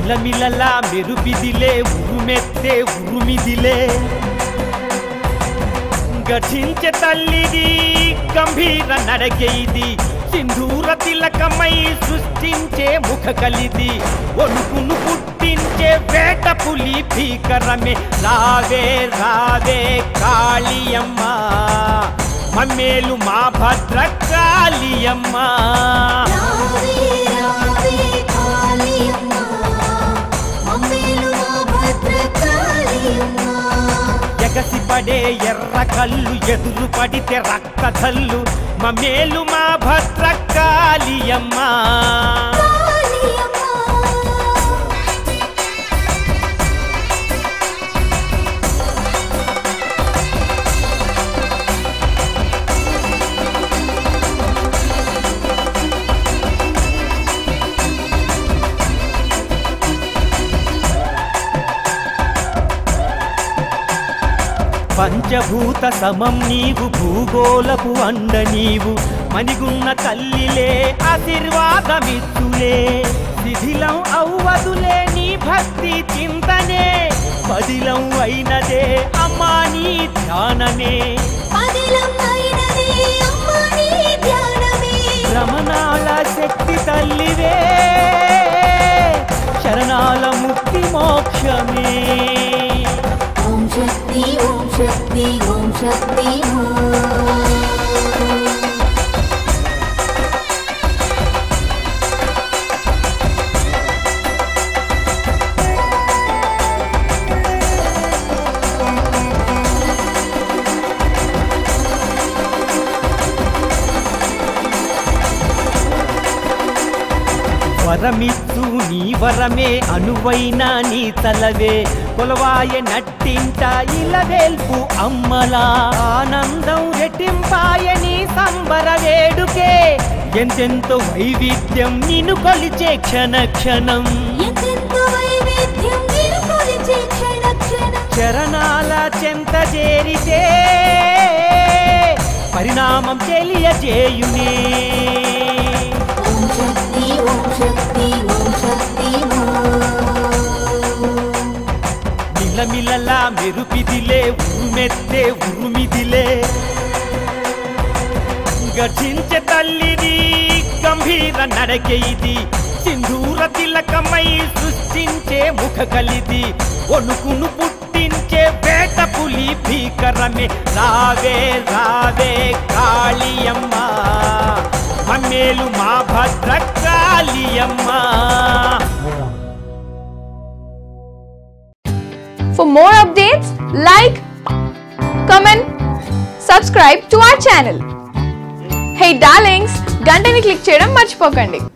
మిలమిలలా మెరుపిదిలే ఉరుమెత్తే ఉరుమిదిలే గఠించే తల్లిది గంభీర నడకే ఇది సింధూర తిలకమై సృష్టించే ముఖ కలిది ఒడుకును పుట్టించే వేట పులి భీకరమే రావే రావే కాళియమ్మ మమ్మేలు మా భద్ర కాళియమ్మ రావే రావే కాళియమ్మ మమ్మేలు మా భద్రకాళియమ్మ ఎగసి పడే ఎర్ర కళ్ళు ఎదురు పడితే రక్త కళ్ళు మమ్మేలు మా భద్ర కాళియమ్మ కాళియమ్మ పంచభూత సమం నీవు భూగోళపు అండ నీవు మణిగున్న తల్లిలే ఆశీర్వాదమిచ్చులే శిథిలం అవ్వదులే నీ భక్తి చింతనే పదిలం అయినదే అమ్మా నీ ధ్యానమే పదిలం అయినదే అమ్మ నీ ధ్యానమే రమణాల శక్తి తల్లివే శరణాల ముక్తి మోక్షమే ఓం శక్తి ఓం శక్తి ఓం శక్తి ఓం వరమిచ్చు నీ వరమే అనువైన నీ తలవే కొలవాయ నట్టింట ఇలవేల్పు అమ్మలా ఆనందం రెట్టింపాయ నీ సంబర వేడుకే ఎంతెంతో వైవిధ్యం నిన్ను కొలిచే క్షణ క్షణం ఎంతెంతో వైవిధ్యం మీరు కొలిచే క్షణ క్షణం చరణాల చెంత చేరితే పరిణామం తెలియజేయునే ఓం శక్తి ఓం శక్తి ఓం శక్తి ఓం మిలమిలలా మెరుపిదిలే ఉరుమెత్తే ఉరుమిదిలే గర్జించే తల్లిది గంభీర నడకే ఇది సింధూర తిలకమై సృష్టించే ముఖ కలిది ఒణుకును పుట్టించే వేట పులి భీకరమే రావే రావే కాళియమ్మ మమ్మేలు మా భద్ర కాళియమ్మ For more updates, like, comment, subscribe to our channel. Hey darlings, గంటని click చేయడం మర్చిపోకండి